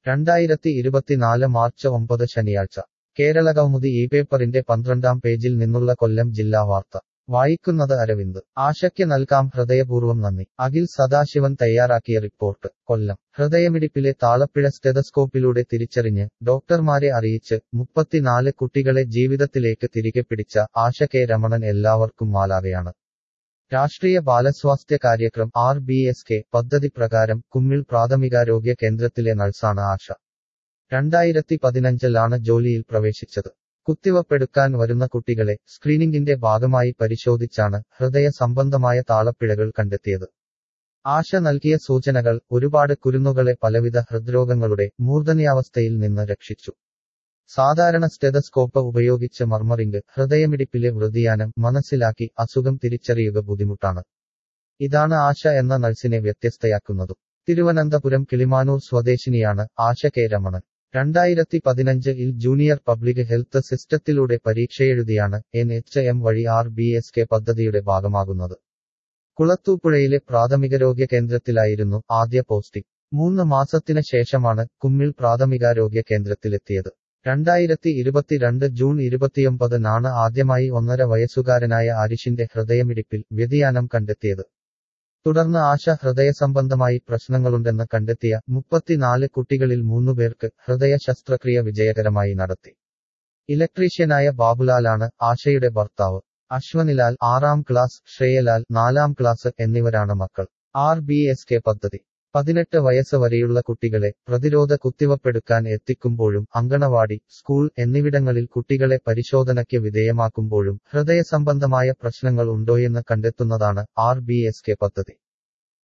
രണ്ടായിരത്തി ഇരുപത്തിനാല് മാർച്ച് ഒമ്പത് ശനിയാഴ്ച കേരളകൗമുദി ഈ പേപ്പറിന്റെ പന്ത്രണ്ടാം പേജിൽ നിന്നുള്ള കൊല്ലം ജില്ലാ വാർത്ത വായിക്കുന്നത് അരവിന്ദ് ആശയ്ക്ക് നൽകാം ഹൃദയപൂർവ്വം നന്ദി അഖിൽ സദാശിവൻ തയ്യാറാക്കിയ റിപ്പോർട്ട് കൊല്ലം ഹൃദയമിടിപ്പിലെ താളപ്പിഴ സ്റ്റെതസ്കോപ്പിലൂടെ തിരിച്ചറിഞ്ഞ് ഡോക്ടർമാരെ അറിയിച്ച് മുപ്പത്തിനാല് കുട്ടികളെ ജീവിതത്തിലേക്ക് തിരികെ പിടിച്ച ആശ കെ രമണൻ എല്ലാവർക്കും മാലാകയാണ് രാഷ്ട്രീയ ബാലസ്വാസ്ഥ്യ കാര്യക്രം ആർ ബി എസ് കെ പദ്ധതി പ്രകാരം കുമ്മിൾ പ്രാഥമികാരോഗ്യ കേന്ദ്രത്തിലെ നഴ്സാണ് ആശ രണ്ടായിരത്തി പതിനഞ്ചിലാണ് ജോലിയിൽ പ്രവേശിച്ചത് കുത്തിവപ്പെടുക്കാൻ വരുന്ന കുട്ടികളെ സ്ക്രീനിംഗിന്റെ ഭാഗമായി പരിശോധിച്ചാണ് ഹൃദയ സംബന്ധമായ താളപ്പിഴകൾ കണ്ടെത്തിയത് ആശ നൽകിയ സൂചനകൾ ഒരുപാട് കുരുന്നുകളെ പലവിധ ഹൃദ്രോഗങ്ങളുടെ മൂർധന്യാവസ്ഥയിൽ നിന്ന് രക്ഷിച്ചു സാധാരണ സ്റ്റെതസ്കോപ്പ് ഉപയോഗിച്ച് മർമറിംഗ് ഹൃദയമിടിപ്പിലെ വൃതിയാനം മനസ്സിലാക്കി അസുഖം തിരിച്ചറിയുക ബുദ്ധിമുട്ടാണ് ഇതാണ് ആശ എന്ന നഴ്സിനെ വ്യത്യസ്തയാക്കുന്നതും തിരുവനന്തപുരം കിളിമാനൂർ സ്വദേശിനിയാണ് ആശ കെ രമണൻ രണ്ടായിരത്തി പതിനഞ്ചിൽ ജൂനിയർ പബ്ലിക് ഹെൽത്ത് സിസ്റ്റത്തിലൂടെ പരീക്ഷയെഴുതിയാണ് എൻ എച്ച് എം വഴി ആർ ബി എസ് കെ പദ്ധതിയുടെ ഭാഗമാകുന്നത് കുളത്തൂപ്പുഴയിലെ പ്രാഥമികരോഗ്യ കേന്ദ്രത്തിലായിരുന്നു ആദ്യ പോസ്റ്റിംഗ് മൂന്ന് മാസത്തിന് ശേഷമാണ് കുമ്മിൾ പ്രാഥമികാരോഗ്യ കേന്ദ്രത്തിലെത്തിയത് രണ്ടായിരത്തി ഇരുപത്തിരണ്ട് ജൂൺ ഇരുപത്തിയൊമ്പതിനാണ് ആദ്യമായി ഒന്നര വയസ്സുകാരനായ ആരിഷിന്റെ ഹൃദയമിടിപ്പിൽ വ്യതിയാനം കണ്ടെത്തിയത് തുടർന്ന് ആശ ഹൃദയ സംബന്ധമായി പ്രശ്നങ്ങളുണ്ടെന്ന് കണ്ടെത്തിയ മുപ്പത്തിനാല് കുട്ടികളിൽ മൂന്നുപേർക്ക് ഹൃദയ ശസ്ത്രക്രിയ വിജയകരമായി നടത്തി ഇലക്ട്രീഷ്യനായ ബാബുലാലാണ് ആശയുടെ ഭർത്താവ് അശ്വനിലാൽ ആറാം ക്ലാസ് ശ്രേയലാൽ നാലാം ക്ലാസ് എന്നിവരാണ് മക്കൾ ആർ ബി എസ് കെ പദ്ധതി പതിനെട്ട് വയസ്സ് വരെയുള്ള കുട്ടികളെ പ്രതിരോധ കുത്തിവപ്പെടുക്കാൻ എത്തിക്കുമ്പോഴും അങ്കണവാടി സ്കൂൾ എന്നിവിടങ്ങളിൽ കുട്ടികളെ പരിശോധനയ്ക്ക് വിധേയമാക്കുമ്പോഴും ഹൃദയ സംബന്ധമായ പ്രശ്നങ്ങൾ ഉണ്ടോയെന്ന് കണ്ടെത്തുന്നതാണ് ആർ ബി എസ് കെ പദ്ധതി